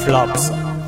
flops.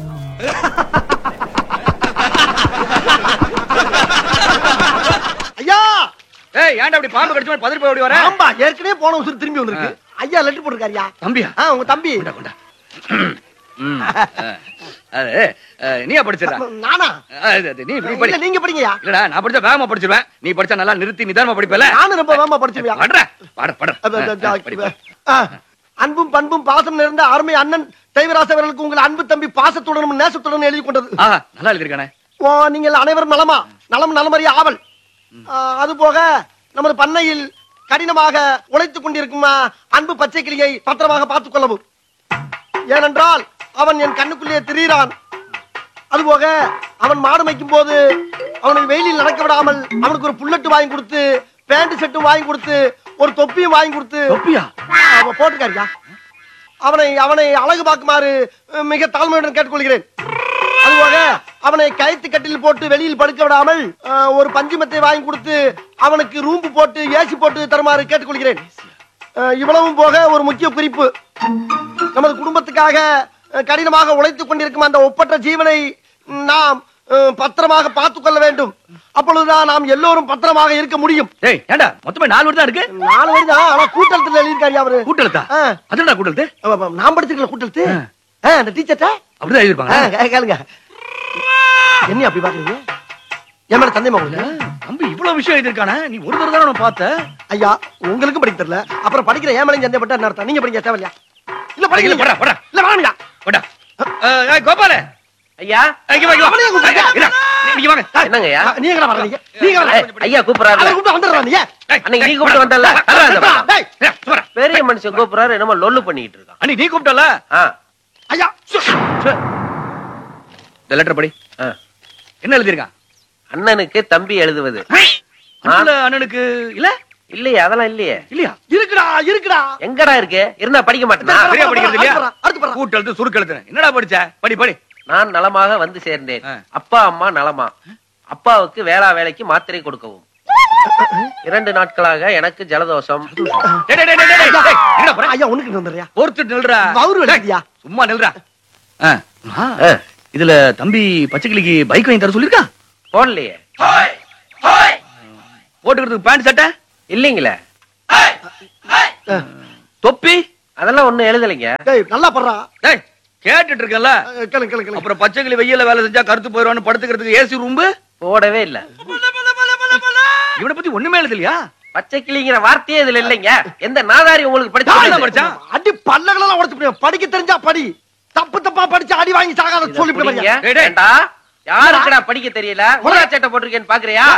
ஐயா ஏய் ஏன்டா அப்படி பாம்பு கடிச்சு மாதிரி பதறி போய் ஓடி வர ஆம்பா ஏற்கனவே போன உசுறு திரும்பி வந்திருக்கு ஐயா லெட்டர் போட்டிருக்காருயா தம்பியா ஆ உங்க தம்பி கொண்டா கொண்டா ம், அஹ், அது அஹ், நீயா படிச்சிடா நானா நீ இப்படி படி இல்ல நீங்க படிங்கயா இல்லடா நான் படிச்சா வேகமா படிச்சிருவேன் நீ படிச்சா நல்லா நிறுத்தி நிதானமா படிப்பல நானும் ரொம்ப வேகமா படிச்சிருவியா படுற பட பட அப்ப, அப்ப, அஹ், படி, படி. ஆ, அன்பும் பண்பும் பாசம் நிறைந்த அருமை அண்ணன் தெய்வராச அவர்களுக்கு உங்கள் அன்பு தம்பி பாசத்துடனும் நேசத்துடனும் எழுதி கொண்டது ஆஹா நல்லா எழுதிருக்கானே ஓ, நீங்கள் அனைவரும் நலமா நலம் நலமறிய ஆவல் ஆ, அது போக நமது பண்ணையில் கடினமாக உழைத்துக் கொண்டிருக்கும் ஆ, அன்பு பச்சை கிளியை பத்திரமாக பார்த்துக் கொள்ளவும் ஏனென்றால் அவன் என் கண்ணுக்குள்ளே திரியிறான் அதுபோக அவன் மாடு மேய்க்கும் போது அவனை வெயிலில் நடக்க விடாமல் அவனுக்கு ஒரு புல்லட்டு வாங்கி கொடுத்து பேண்ட் செட்டும் வாங்கி கொடுத்து ஒரு தொப்பியும் வாங்கி கொடுத்து தொப்பியா அவன் போட்டுக்காரியா அவனை அவனை அழகு பார்க்குமாறு அஹ், மிக தாழ்மையுடன் கேட்டுக்கொள்கிறேன் அதுபோக அவனை கயிற்று கட்டில் போட்டு வெளியில் படுக்க விடாமல் அஹ், ஒரு பஞ்சுமத்தை வாங்கி கொடுத்து அவனுக்கு ரூம்பு போட்டு ஏசி போட்டு தருமாறு கேட்டுக்கொள்கிறேன் அஹ், இவ்வளவும் போக ஒரு முக்கிய குறிப்பு நமது குடும்பத்துக்காக அஹ், கடினமாக உழைத்துக் கொண்டிருக்கும் அந்த ஒப்பற்ற ஜீவனை நாம் அஹ், பத்திரமாக பார்த்துக் கொள்ள வேண்டும் அப்பொழுதுதான் நாம் எல்லோரும் பத்திரமாக இருக்க முடியும் ஏய் ஏன்டா மொத்தமே நாலு வருடம் இருக்கு நாலு வயதுதான் ஆனா கூட்டத்தில் எழுதியிருக்காரு அவரு கூட்டெழுத்தா ஆ. அதுடா கூட்டெழுத்து அப்ப, அப்ப, நான் படிச்சிருக்கல கூட்டத்து ஆ. அந்த டீச்சர்ட்ட அப்படிதான் எழுதிருப்பாங்க கேளுங்க என்ன அப்படி பாக்குறீங்க என் மேல தந்தை மகன் தம்பி இவ்வளவு விஷயம் எழுதிருக்கானே நீ ஒரு தடவை தானே பார்த்த ஐயா உங்களுக்கும் படிக்க தெரியல அப்புறம் படிக்கிற ஏன் மேலையும் சந்தேகப்பட்ட என்ன அர்த்தம் நீங்க படிக்க தேவையில்லையா இல்ல இல்ல, படிக்கல போடா, போடா. இல்ல வாங்கயா போடா அஹ், ஏய், கோபால ஐயா இங்க வா, இங்க வா. அவனையும் கூப்பிடுங்க. இரு, நீ இங்க வாங்க என்னங்க ஐயா நீங்க எங்கடா வர்றீங்க நீங்க ஏய், ஐயா கூப்பிடுறாரு அதை கூப்பிட்டு வந்துடுறா நீ ஏய், அன்னைக்கு நீ ஏய், கூப்பிட்டு வந்தல்ல வா, தர்றா இந்த வா, பக்கம். டேய், ஏய், சும்மா இரு. பெரிய மனுஷன் கூப்பிடுறாரு என்னமோ லொல்லு பண்ணிட்டு இருக்கான் அன்னைக்கு நீ கூப்பிட்டல ஆ, ஐயா சு. இந்த லெட்டர் படி ஆ. என்ன எழுதிருக்கான் அண்ணனுக்கு தம்பி எழுதுவது அண்ணல அண்ணனுக்கு இல்ல இல்லையே அதெல்லாம் இல்லையே இல்லையா இருக்குடா இருக்குடா எங்கடா இருக்கு இருந்தா படிக்க மாட்டேனா சரியா படிக்கிறது இல்லையா அடுத்து பாரு, அடுத்து பாரு. கூட்டெழுத்து சுருக்கெழுத்து என்னடா படிச்ச படி படி நான் நலமாக வந்து சேர்ந்தேன் ஆ. அப்பா அம்மா நலமா அப்பாவுக்கு வேளா வேலைக்கு மாத்திரை கொடுக்கவும் இரண்டு நாட்களாக எனக்கு ஜலதோஷம் டேய், டேய், டேய், டேய், டேய், டேய், என்னடா போற? ஐயா உனக்கு வந்துடுறியா பொறுத்து நில்றா வவுறு வலிக்குதியா? டேய், சும்மா நில்றா ஆ, ஆ, ஆ, இதுல தம்பி பச்சைக்கிளிக்கு பைக் வாங்கி தர சொல்லிருக்கா போடலையே போட்டுக்கிறதுக்கு பேண்ட் சட்டை இல்லைங்களே தொப்பி அதெல்லாம் ஒண்ணும் எழுதலைங்க டேய் நல்லா படுறா டேய் கேட்டுட்டு இருக்கேன்ல அஹ், கேளு கேளு கேளு அப்புறம் பச்சைக்கிளி வெயில்ல வேலை செஞ்சா கருத்து போயிடுவான்னு படுத்துக்கிறதுக்கு ஏசி ரூம்பு போடவே இல்ல இவனை பத்தி ஒண்ணுமே எழுதலையா பச்சை கிளிங்கிற வார்த்தையே இதுல இல்லைங்க எந்த நாதாரி உங்களுக்கு யார் தான் படிச்சு படிச்சா? அடி பல்லகளெல்லாம் உடைச்சு போடுவேன். படிக்க தெரிஞ்சா படி தப்பு தப்பா படிச்சு அடி வாங்கி சாகாத சொல்லி புடிங்க. டேய், டேய். ஏண்டா, யாருக்குடா படிக்க தெரியல ஊரா சட்டை போட்டிருக்கேன்னு பாக்குறியா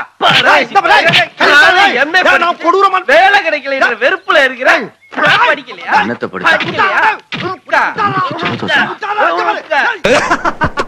MA நான் கொடூரமா வேலை கிடைக்கல வெறுப்புல இருக்கிறேன் படிக்கலையா என்னத்த படிச்சா? படிக்கலையா? உட்கா. உட்காரு, உட்காரு. உட்கா.